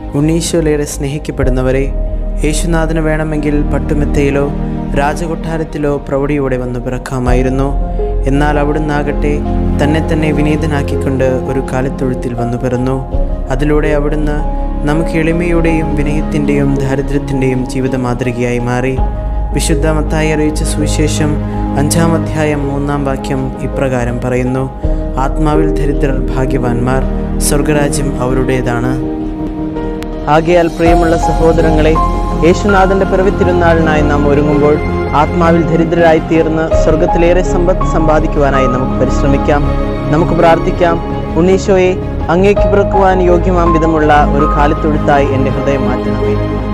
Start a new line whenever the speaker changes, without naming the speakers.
ഉണ്ണീശോലേറെ സ്നേഹിക്കപ്പെടുന്നവരെ യേശുനാഥന് വേണമെങ്കിൽ പട്ടുമെത്തയിലോ രാജകൊട്ടാരത്തിലോ പ്രൗഢിയോടെ വന്നു പിറക്കാമായിരുന്നു എന്നാൽ അവിടുന്നാകട്ടെ തന്നെ തന്നെ വിനീതനാക്കിക്കൊണ്ട് ഒരു കാലിത്തൊഴുത്തിൽ വന്നു പിറന്നു അതിലൂടെ അവിടുന്ന് നമുക്ക് എളിമയുടെയും വിനയത്തിൻ്റെയും ദാരിദ്ര്യത്തിൻ്റെയും ജീവിത മാതൃകയായി മാറി വിശുദ്ധ മത്തായി അറിയിച്ച സുവിശേഷം അഞ്ചാം അധ്യായം മൂന്നാം വാക്യം ഇപ്രകാരം പറയുന്നു ആത്മാവിൽ ദരിദ്രർ ഭാഗ്യവാന്മാർ സ്വർഗരാജ്യം അവരുടേതാണ് ആകയാൽ പ്രിയമുള്ള സഹോദരങ്ങളെ യേശുനാഥന്റെ പിറവി തിരുനാളിനായി നാം ഒരുങ്ങുമ്പോൾ ആത്മാവിൽ ദരിദ്രരായി തീർന്ന് സ്വർഗത്തിലേറെ സമ്പത്ത് സമ്പാദിക്കുവാനായി നമുക്ക് പരിശ്രമിക്കാം നമുക്ക് പ്രാർത്ഥിക്കാം ഉണ്ണീശോയെ അങ്ങേക്ക് പിറക്കുവാൻ യോഗ്യമാം വിധമുള്ള ഒരു കാലിത്തൊഴുത്തായി എൻ്റെ ഹൃദയം മാറ്റണമേ